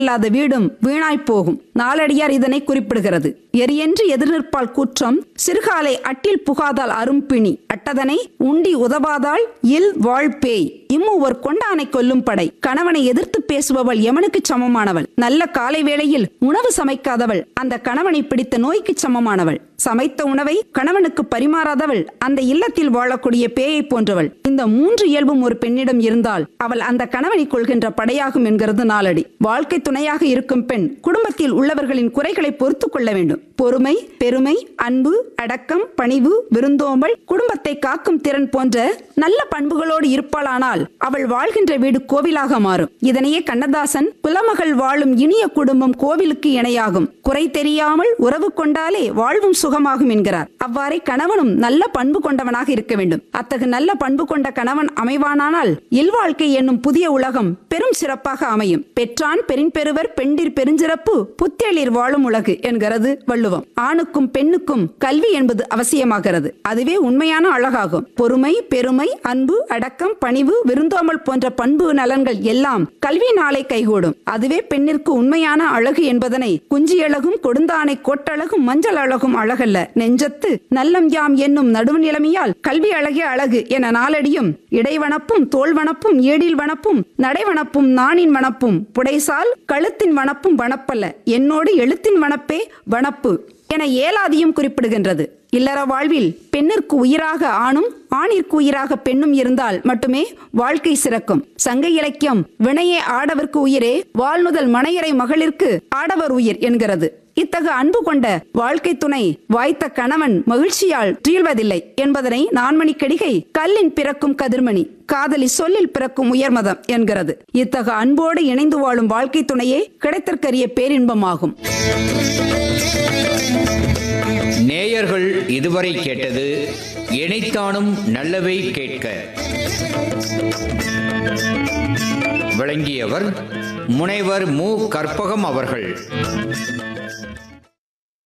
இல்லாத வீடும் வீணாய்ப் போகும் நாலடியார் இதனை குறிப்பிடுகிறது எரியென்று எதிர்நிற்பால் கூற்றம் சிறுகாலை அட்டில் புகாதால் அரும்பிணி அட்டதனை உண்டி உதவாதால் இல் வாழ்பேய் இம்மு ஒரு கொண்டானை கொல்லும் படை கணவனை எதிர்த்து பேசுபவள் எமனுக்கு சமமானவள் நல்ல காலை வேளையில் உணவு சமைக்காதவள் அந்த கணவனை பிடித்த நோய்க்கு சமமானவள் சமைத்த உணவை கணவனுக்கு பரிமாறாதவள் அந்த இல்லத்தில் வாழக்கூடிய பேயை போன்றவள் இந்த மூன்று இயல்பும் ஒரு பெண்ணிடம் இருந்தால் அவள் அந்த கணவனை கொள்கின்ற படையாகும் என்கிறது நாளடி வாழ்க்கை துணையாக இருக்கும் பெண் குடும்பத்தில் உள்ளவர்களின் குறைகளை பொறுத்து கொள்ள வேண்டும் பொறுமை பெருமை அன்பு அடக்கம் பணிவு விருந்தோம்பல் குடும்பத்தை காக்கும் திறன் போன்ற நல்ல பண்புகளோடு இருப்பாளானால் அவள் வாழ்கின்ற வீடு கோவிலாக மாறும் இதனையே கண்ணதாசன் குலமகள் வாழும் இனிய குடும்பம் கோவிலுக்கு இணையாகும் குறை தெரியாமல் உறவு கொண்டாலே வாழ்வும் சுகமாகும் என்கிறார் அவ்வாறே கணவனும் நல்ல பண்பு கொண்டவனாக இருக்க வேண்டும் அத்தகு நல்ல பண்பு கொண்ட கணவன் அமைவானானால் இல்வாழ்க்கை என்னும் புதிய உலகம் பெரும் சிறப்பாக அமையும் பெற்றான் பெரும்பெருவர் பெண்டிர் பெருஞ்சிறப்பு புத்தேளிர் வாழும் உலகு என்கிறது வள்ளுவம் ஆணுக்கும் பெண்ணுக்கும் கல்வி என்பது அவசியமாகிறது அதுவே உண்மையான அழகாகும் பொறுமை பெருமை அன்பு அடக்கம் பணிவு விருந்தோமல் போன்ற பண்பு நலன்கள் எல்லாம் கல்வி நாளை கைகூடும் அதுவே பெண்ணிற்கு உண்மையான அழகு என்பதனை குஞ்சியழகும் கொடுந்தானை கோட்டழகும் மஞ்சள் அழகும் அழகல்ல நெஞ்சத்து நல்லம் யாம் என்னும் நடுவு நிலைமையால் கல்வி அழகே அழகு என நாளடியும் இடைவனப்பும் தோல்வனப்பும் ஏடில் வனப்பும் நடைவனப்பும் நாணின் வனப்பும் புடைசால் கழுத்தின் வனப்பும் வனப்பல்ல என்னோடு எழுத்தின் வனப்பே வனப்பு என ஏலாதியும் குறிப்பிடுகின்றது இல்லற வாழ்வில் பெண்ணிற்கு உயிராக ஆணும் ஆணிற்கு உயிராக பெண்ணும் இருந்தால் மட்டுமே வாழ்க்கை சிறக்கும் சங்க இலக்கியம் வினையே ஆடவர்க்கு உயிரே வாழ்நுதல் மனையரை மகளிர்க்கு ஆடவர் உயிர் என்கிறது இத்தகு அன்பு கொண்ட வாழ்க்கை துணை வாய்த்த கணவன் மகிழ்ச்சியால் தீழ்வதில்லை என்பதனை நான்மணி கடிகை கல்லின் பிறக்கும் கதிர்மணி காதலி சொல்லில் பிறக்கும் உயர்மதம் என்கிறது இத்தகு அன்போடு இணைந்து வாழும் வாழ்க்கை துணையே கிடைத்தற்கரிய பேரின்பமாகும் நேயர்கள் இதுவரை கேட்டது இணைத்தானும் நல்லவை கேட்க விளங்கியவர் முனைவர் மு கற்பகம் அவர்கள்